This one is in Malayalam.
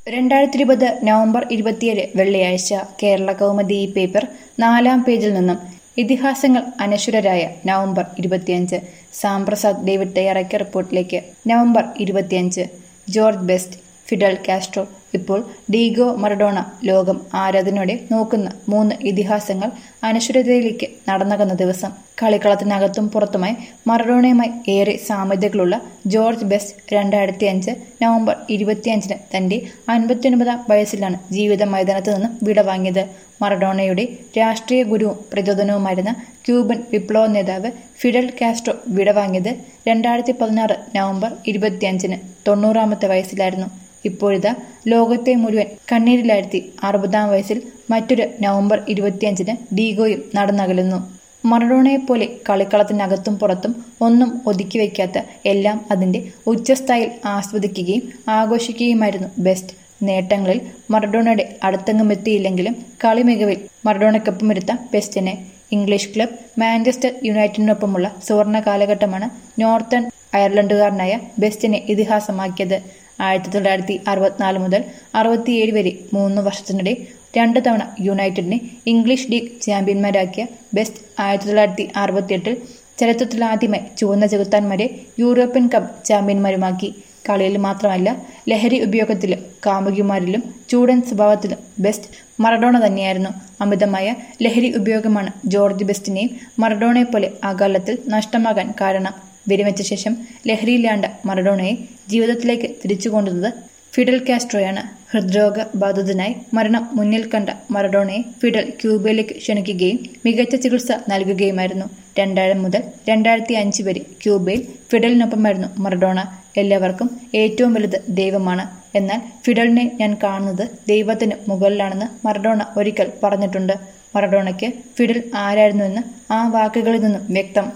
രണ്ടായിരത്തി ഇരുപത് നവംബർ ഇരുപത്തിയേഴ് വെള്ളിയാഴ്ച കേരള കൗമുദി ഈ പേപ്പർ നാലാം പേജിൽ നിന്നും ഇതിഹാസങ്ങൾ അനശ്വരരായ നവംബർ ഇരുപത്തിയഞ്ച് സാംപ്രസാദ് ഡേവിഡ് തയ്യാറാക്കിയ റിപ്പോർട്ടിലേക്ക് നവംബർ ഇരുപത്തിയഞ്ച് ജോർജ് ബെസ്റ്റ് ഫിഡൽ കാസ്ട്രോ ഇപ്പോൾ ഡീഗോ മറഡോണ ലോകം ആരാധനയോടെ നോക്കുന്ന മൂന്ന് ഇതിഹാസങ്ങൾ അനശ്വരതയിലേക്ക് നടന്നകുന്ന ദിവസം കളിക്കളത്തിനകത്തും പുറത്തുമായി മറഡോണയുമായി ഏറെ സാമ്യതകളുള്ള ജോർജ് ബെസ്റ്റ് രണ്ടായിരത്തി അഞ്ച് നവംബർ ഇരുപത്തിയഞ്ചിന് തന്റെ അൻപത്തിയൊൻപതാം വയസ്സിലാണ് ജീവിത മൈതാനത്ത് നിന്നും വിടവാങ്ങിയത് മറഡോണയുടെ രാഷ്ട്രീയ ഗുരുവും പ്രചോദനവുമായിരുന്ന ക്യൂബൻ വിപ്ലവ നേതാവ് ഫിഡൽ കാസ്ട്രോ വിടവാങ്ങിയത് രണ്ടായിരത്തി പതിനാറ് നവംബർ ഇരുപത്തിയഞ്ചിന് തൊണ്ണൂറാമത്തെ വയസ്സിലായിരുന്നു ഇപ്പോഴിതാ ലോകത്തെ മുഴുവൻ കണ്ണീരിലാഴ്ത്തി അറുപതാം വയസ്സിൽ മറ്റൊരു നവംബർ ഇരുപത്തിയഞ്ചിന് ഡീഗോയും നടന്നകലുന്നു മറഡോണയെപ്പോലെ കളിക്കളത്തിനകത്തും പുറത്തും ഒന്നും ഒതുക്കി വയ്ക്കാത്ത എല്ലാം അതിന്റെ ഉച്ചസ്ഥായിൽ ആസ്വദിക്കുകയും ആഘോഷിക്കുകയുമായിരുന്നു ബെസ്റ്റ് നേട്ടങ്ങളിൽ മറഡോണയുടെ അടുത്തെങ്ങും എത്തിയില്ലെങ്കിലും കളി മികവിൽ മറഡോണയ്ക്കൊപ്പം ഇരുത്താം ബെസ്റ്റിനെ ഇംഗ്ലീഷ് ക്ലബ് മാഞ്ചസ്റ്റർ യുണൈറ്റഡിനൊപ്പമുള്ള സുവർണ കാലഘട്ടമാണ് നോർത്തേൺ അയർലൻഡുകാരനായ ബെസ്റ്റിനെ ഇതിഹാസമാക്കിയത് ആയിരത്തി തൊള്ളായിരത്തി അറുപത്തിനാല് മുതൽ അറുപത്തിയേഴ് വരെ മൂന്ന് വർഷത്തിനിടെ രണ്ട് തവണ യുണൈറ്റഡിനെ ഇംഗ്ലീഷ് ലീഗ് ചാമ്പ്യന്മാരാക്കിയ ബെസ്റ്റ് ആയിരത്തി തൊള്ളായിരത്തി അറുപത്തിയെട്ടിൽ ചരിത്രത്തിലാദ്യമായി ചുവന്ന ചെകുത്താന്മാരെ യൂറോപ്യൻ കപ്പ് ചാമ്പ്യന്മാരുമാക്കി കളിയിൽ മാത്രമല്ല ലഹരി ഉപയോഗത്തിലും കാമുകിമാരിലും ചൂടൻ സ്വഭാവത്തിലും ബെസ്റ്റ് മറഡോണ തന്നെയായിരുന്നു അമിതമായ ലഹരി ഉപയോഗമാണ് ജോർജ് ബെസ്റ്റിനെയും മറഡോണയെ പോലെ അകാലത്തിൽ നഷ്ടമാകാൻ കാരണം വിരമിച്ച ശേഷം ലഹരിയിലാണ്ട മറഡോണയെ ജീവിതത്തിലേക്ക് തിരിച്ചു കൊണ്ടുവന്നത് ഫിഡൽ കാസ്ട്രോയാണ് ഹൃദ്രോഗ ബാധിതനായി മരണം മുന്നിൽ കണ്ട മറഡോണയെ ഫിഡൽ ക്യൂബയിലേക്ക് ക്ഷണിക്കുകയും മികച്ച ചികിത്സ നൽകുകയുമായിരുന്നു രണ്ടായിരം മുതൽ രണ്ടായിരത്തി അഞ്ച് വരെ ക്യൂബയിൽ ഫിഡലിനൊപ്പമായിരുന്നു മറഡോണ എല്ലാവർക്കും ഏറ്റവും വലുത് ദൈവമാണ് എന്നാൽ ഫിഡലിനെ ഞാൻ കാണുന്നത് ദൈവത്തിന് മുകളിലാണെന്ന് മറഡോണ ഒരിക്കൽ പറഞ്ഞിട്ടുണ്ട് മറഡോണയ്ക്ക് ഫിഡൽ ആരായിരുന്നുവെന്ന് ആ വാക്കുകളിൽ നിന്നും വ്യക്തം